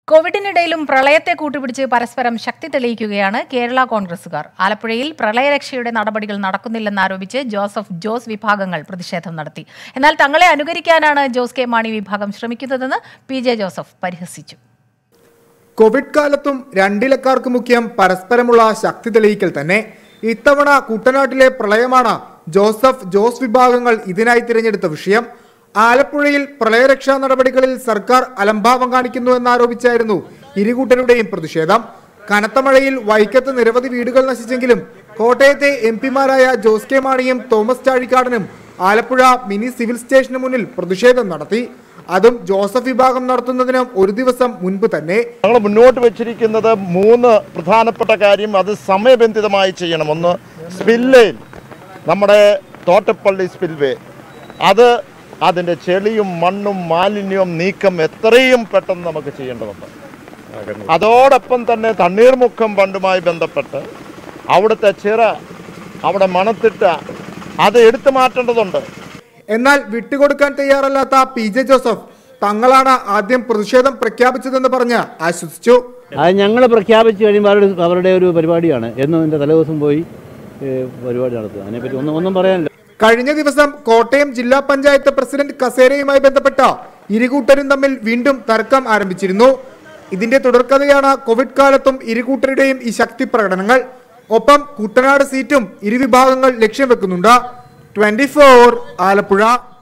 കോവിഡിനിടയിലും പ്രളയത്തെ കൂട്ടുപിടിച്ച് പരസ്പരം ശക്തി തെളിയിക്കുകയാണ് കേരള കോൺഗ്രസുകാർ ആലപ്പുഴയിൽ പ്രളയരക്ഷയുടെ നടപടികൾ നടക്കുന്നില്ലെന്നാരോപിച്ച് ജോസഫ് ജോസ് വിഭാഗങ്ങൾ പ്രതിഷേധം നടത്തി എന്നാൽ തങ്ങളെ അനുകരിക്കാനാണ് ജോസ് കെ മാണി വിഭാഗം ശ്രമിക്കുന്നതെന്ന് പി ജെ ജോസഫ് പരിഹസിച്ചു കോവിഡ് കാലത്തും രണ്ടിലക്കാർക്ക് മുഖ്യം പരസ്പരമുള്ള ശക്തി തെളിയിക്കൽ തന്നെ ഇത്തവണ കുട്ടനാട്ടിലെ പ്രളയമാണ് ജോസഫ് ജോസ് വിഭാഗങ്ങൾ ഇതിനായി തിരഞ്ഞെടുത്ത വിഷയം ആലപ്പുഴയിൽ പ്രളയരക്ഷാ നടപടികളിൽ സർക്കാർ അലംഭാവം കാണിക്കുന്നു എന്നാരോപിച്ചായിരുന്നു ഇരുകൂട്ടരുടെയും പ്രതിഷേധം കനത്ത മഴയിൽ വൈക്കത്ത് നിരവധി വീടുകൾ നശിച്ചെങ്കിലും കോട്ടയത്തെ എം പിമാരായ ജോസ് കെ മാണിയും തോമസ് ചാഴിക്കാടനും ആലപ്പുഴ മിനി സിവിൽ സ്റ്റേഷന് മുന്നിൽ പ്രതിഷേധം നടത്തി അതും ജോസഫ് വിഭാഗം നടത്തുന്നതിന് ഒരു ദിവസം മുൻപ് തന്നെ ഞങ്ങൾ മുന്നോട്ട് വെച്ചിരിക്കുന്നത് മൂന്ന് പ്രധാനപ്പെട്ട കാര്യം അത് സമയബന്ധിതമായി ചെയ്യണം ഒന്ന് സ്പില്ലേൽ നമ്മുടെ തോട്ടപ്പള്ളി സ്പിൽവേ അത് അതിൻ്റെ ചെളിയും മണ്ണും മാലിന്യവും നീക്കം എത്രയും പെട്ടെന്ന് നമുക്ക് ചെയ്യേണ്ടതുണ്ട് അതോടൊപ്പം തന്നെ തണ്ണീർമുക്കം ഫണ്ടുമായി ബന്ധപ്പെട്ട് അവിടുത്തെ ചിറ അവിടെ മണത്തിട്ട അത് എടുത്തു മാറ്റേണ്ടതുണ്ട് എന്നാൽ വിട്ടുകൊടുക്കാൻ തയ്യാറല്ലാത്ത പി ജെ ജോസഫ് തങ്ങളാണ് ആദ്യം പ്രതിഷേധം പ്രഖ്യാപിച്ചതെന്ന് പറഞ്ഞ് ആശ്വസിച്ചു അത് ഞങ്ങൾ പ്രഖ്യാപിച്ച് കഴിയുമ്പോൾ അവരുടെ അവരുടെ ഒരു പരിപാടിയാണ് എന്നും ഇതിൻ്റെ തലേദിവസം പോയി ഏ, പരിപാടി നടത്തുക അതിനെപ്പറ്റി ഒന്നും ഒന്നും പറയാനില്ല കഴിഞ്ഞ ദിവസം കോട്ടയം ജില്ലാ പഞ്ചായത്ത് പ്രസിഡന്റ് കസേരയുമായി ബന്ധപ്പെട്ട ഇരുകൂട്ടരും തമ്മിൽ വീണ്ടും തർക്കം ആരംഭിച്ചിരുന്നു ഇതിന്റെ തുടർക്കഥയാണ് കോവിഡ് കാലത്തും ഇരുകൂട്ടരുടെയും ഈ ശക്തി പ്രകടനങ്ങൾ ഒപ്പം കുട്ടനാട് സീറ്റും ഇരുവിഭാഗങ്ങൾ ലക്ഷ്യം വെക്കുന്നുണ്ട് ട്വന്റി ആലപ്പുഴ